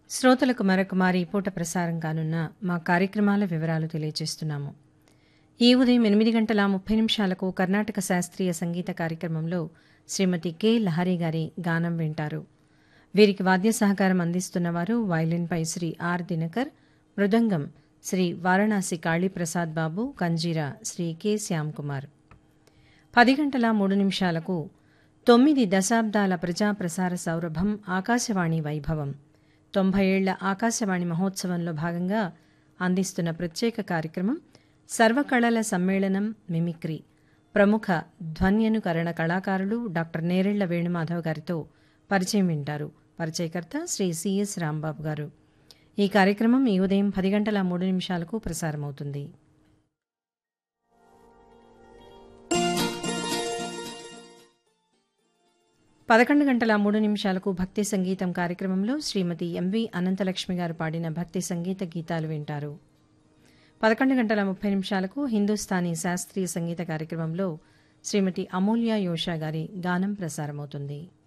శ్రోతలకు మరొక మారి ఈ పూట ప్రసారం కానున్న మా కార్యక్రమాల వివరాలు తెలియజేస్తున్నాము ఈ ఉదయం ఎనిమిది గంటల ముప్పై నిమిషాలకు కర్ణాటక శాస్త్రీయ సంగీత కార్యక్రమంలో శ్రీమతి కె లహరి గారి గానం వింటారు వీరికి వాద్య సహకారం అందిస్తున్నవారు వయలిన్పై శ్రీ ఆర్ దినకర్ మృదంగం శ్రీ వారణాసి కాళీప్రసాద్ బాబు కంజీరా శ్రీ కె శ్యామ్ కుమార్ పది గంటల మూడు నిమిషాలకు తొమ్మిది దశాబ్దాల ప్రజా ప్రసార సౌరభం ఆకాశవాణి వైభవం తొంభై ఏళ్ల ఆకాశవాణి మహోత్సవంలో భాగంగా అందిస్తున్న ప్రత్యేక కార్యక్రమం సర్వకళల సమ్మేళనం మిమిక్రీ ప్రముఖ ధ్వన్యనుకరణ కళాకారులు డాక్టర్ నేరెళ్ల వేణుమాధవ్ గారితో పరిచయం వింటారు పరిచయకర్త శ్రీ సిఎస్ రాంబాబు గారు ఈ కార్యక్రమం ఈ ఉదయం పది గంటల మూడు నిమిషాలకు ప్రసారమవుతుంది పదకొండు గంటల మూడు నిమిషాలకు భక్తి సంగీతం కార్యక్రమంలో శ్రీమతి ఎంవి అనంతలక్ష్మి గారు పాడిన భక్తి సంగీత గీతాలు వింటారు పదకొండు గంటల ముప్పై నిమిషాలకు హిందుస్థానీ శాస్త్రీయ సంగీత కార్యక్రమంలో శ్రీమతి అమూల్య యోషా గారి గానం ప్రసారమవుతుంది